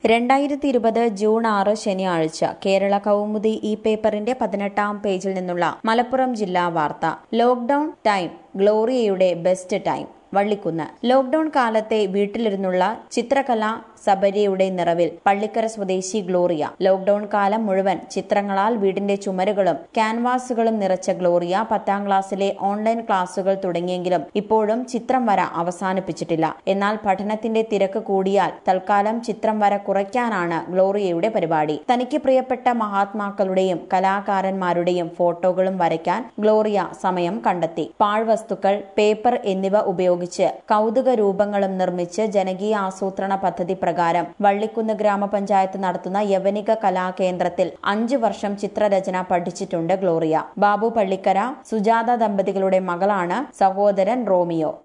രണ്ടായിരത്തി ഇരുപത് ജൂൺ ആറ് ശനിയാഴ്ച കേരള കൗമുദി ഈ പേപ്പറിന്റെ പതിനെട്ടാം പേജിൽ നിന്നുള്ള മലപ്പുറം ജില്ലാ വാർത്ത ലോക്ഡൌൺ ടൈം ഗ്ലോറിയയുടെ ബെസ്റ്റ് ടൈം വള്ളിക്കുന്ന് ലോക്ഡൌൺ കാലത്തെ വീട്ടിലിരുന്നുള്ള ചിത്രകല സബരിയുടെ നിറവിൽ പള്ളിക്കര സ്വദേശി ഗ്ലോറിയ ലോക്ഡൌൺ കാലം മുഴുവൻ ചിത്രങ്ങളാൽ വീടിന്റെ ചുമരുകളും ക്യാൻവാസുകളും നിറച്ച ഗ്ലോറിയ പത്താം ക്ലാസ്സിലെ ഓൺലൈൻ ക്ലാസുകൾ തുടങ്ങിയെങ്കിലും ഇപ്പോഴും ചിത്രം വര അവസാനിപ്പിച്ചിട്ടില്ല എന്നാൽ പഠനത്തിന്റെ തിരക്ക് കൂടിയാൽ തൽക്കാലം ചിത്രം വര കുറയ്ക്കാനാണ് ഗ്ലോറിയയുടെ പരിപാടി തനിക്ക് പ്രിയപ്പെട്ട മഹാത്മാക്കളുടെയും കലാകാരന്മാരുടെയും ഫോട്ടോകളും വരയ്ക്കാൻ ഗ്ലോറിയ സമയം കണ്ടെത്തി പാഴ്വസ്തുക്കൾ പേപ്പർ എന്നിവ ഉപയോഗിച്ച് കൗതുക രൂപങ്ങളും നിർമ്മിച്ച് ജനകീയ ആസൂത്രണ പദ്ധതി പ്രകാരം വള്ളിക്കുന്ന് ഗ്രാമപഞ്ചായത്ത് നടത്തുന്ന യവനിക കലാകേന്ദ്രത്തിൽ അഞ്ചു വർഷം ചിത്രരചന പഠിച്ചിട്ടുണ്ട് ഗ്ലോറിയ ബാബു പള്ളിക്കര സുജാത ദമ്പതികളുടെ മകളാണ് സഹോദരൻ റോമിയോ